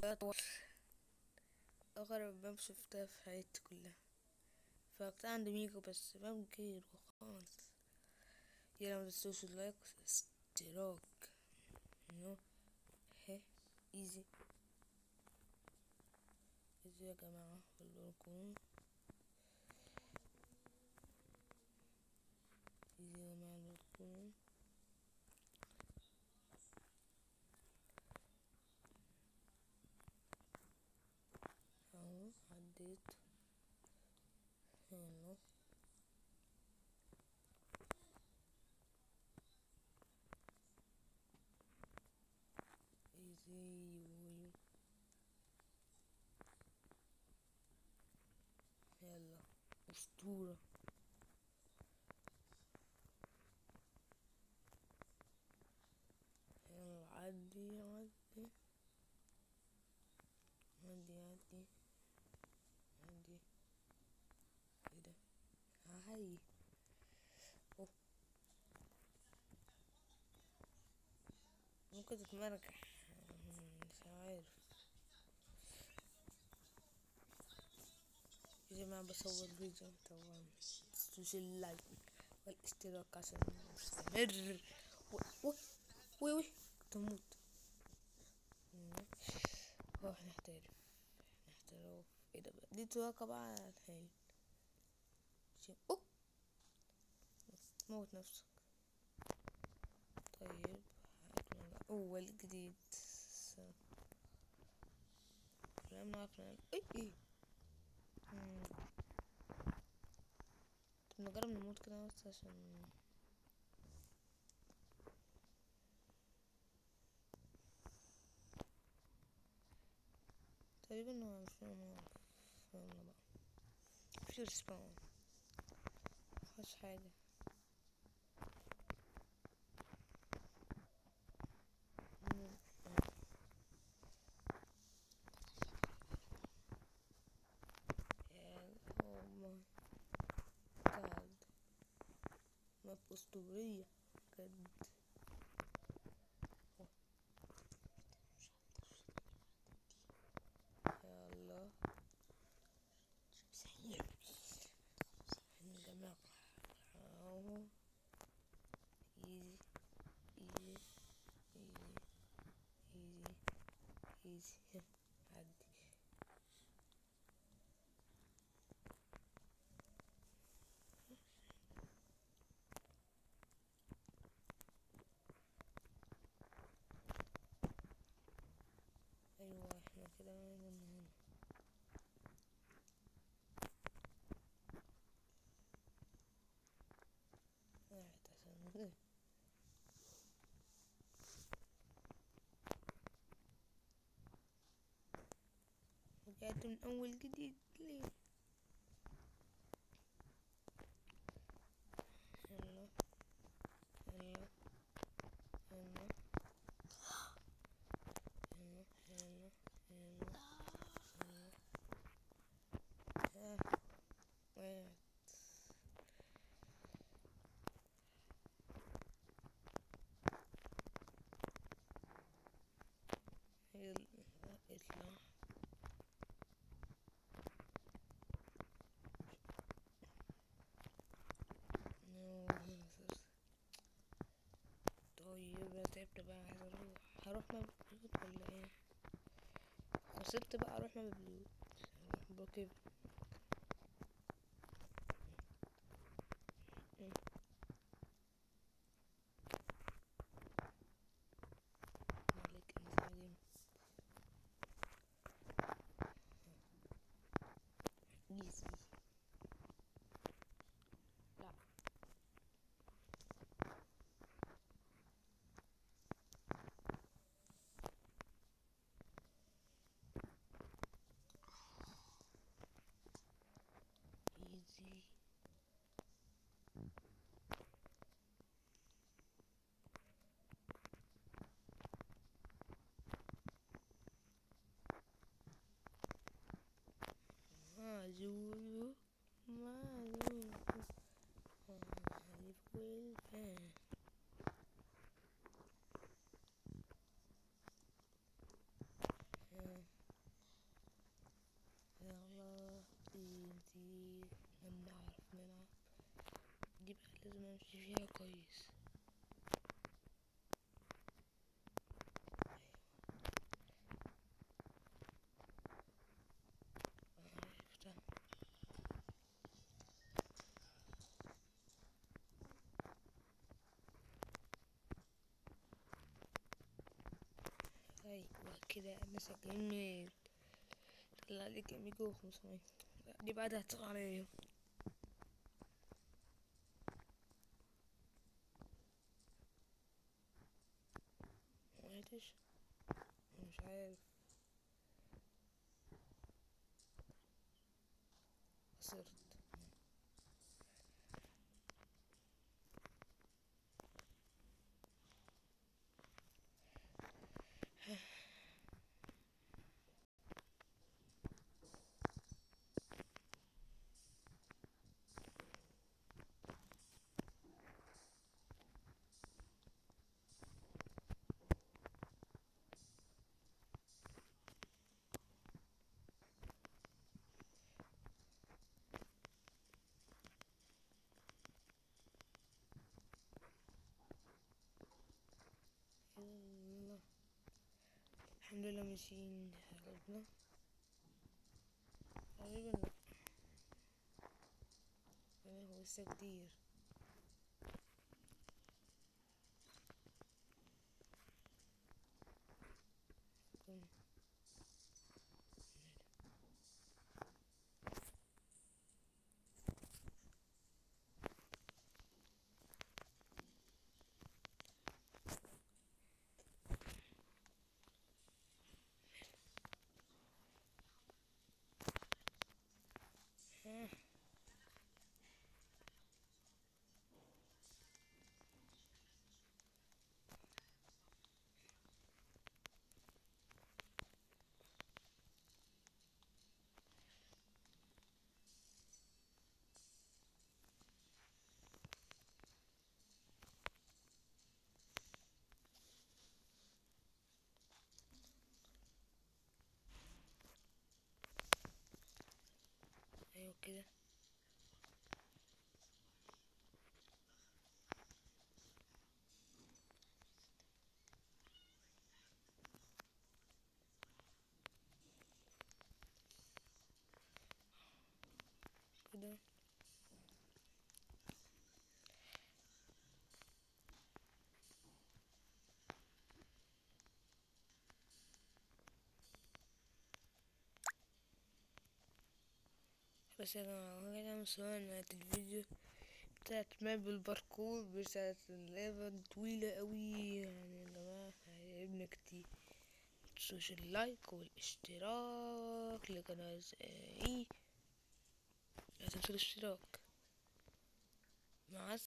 أطول أغرب ماب شفتها في حياتي كلها فكنت عندي ميجا بس ماب كبير خالص يلا متنسوش اللايك والاشتراك نو هي ايزي ايزي يا جماعة بالكم ايزي يا جماعة بالكم اهو عديت يلا ايزي يويو يلا اسطورة يلا عدي عدي عدي عدي عدي ايه ده هاي اوه ممكن تتمرجح مش عارف يا جماعة بصور فيديو طبعا متنسوش اللايك والاشتراك عشان مستمر وي وي وي تموت روح نحترف نحترف ايه ده بقى دي توقع بقى على الحين شي- اوه موت نفسك طيب هاتنا اول جديد كلام معاك اي اي مم. طب نجرب نموت كده بس عشان تقريبا هو مش فاهم يلا بقى في ريسباون مفيهاش حاجة مم. يا او ماي جاد ماب اسطورية بجد يلا نجمع اهو ايزي ايزي ايزي ايزي ايزي عدي ايوه احنا كده من هنا واحد عشان رجعت من اول جديد ليه يلا يلا يلا يلا يلا يلا يلا آه. وقعت يلا اطلع نو طيب انا تعبت بقى عايز اروح هروح ما بلوت ولا ايه خسرت بقى اروح ما بلوت بوكيب مالك انسان ايزي لا easy. Mazulu, Mazulu, Alif Wilfan. Yeah. دي بقى لازم امشي فيها كويس عرفتها ايوه كده مسك كمية طلع لي كمية جوه خمسمية دي بعدها هتطلع عليا ملقتش مش عارف خسرت يلا الحمد لله ماشيين قربنا تقريبا لا يعني هو لسه كتير كم آه. ايوه كده كده بس يا جماعة كده وصلنا نهاية الفيديو بتاعت ماب الباركور بتاعت اللعبة طويلة قوي يعني يا جماعة عجبنا كتير متنسوش اللايك والاشتراك لقناة ايه لا تنسوا الاشتراك مع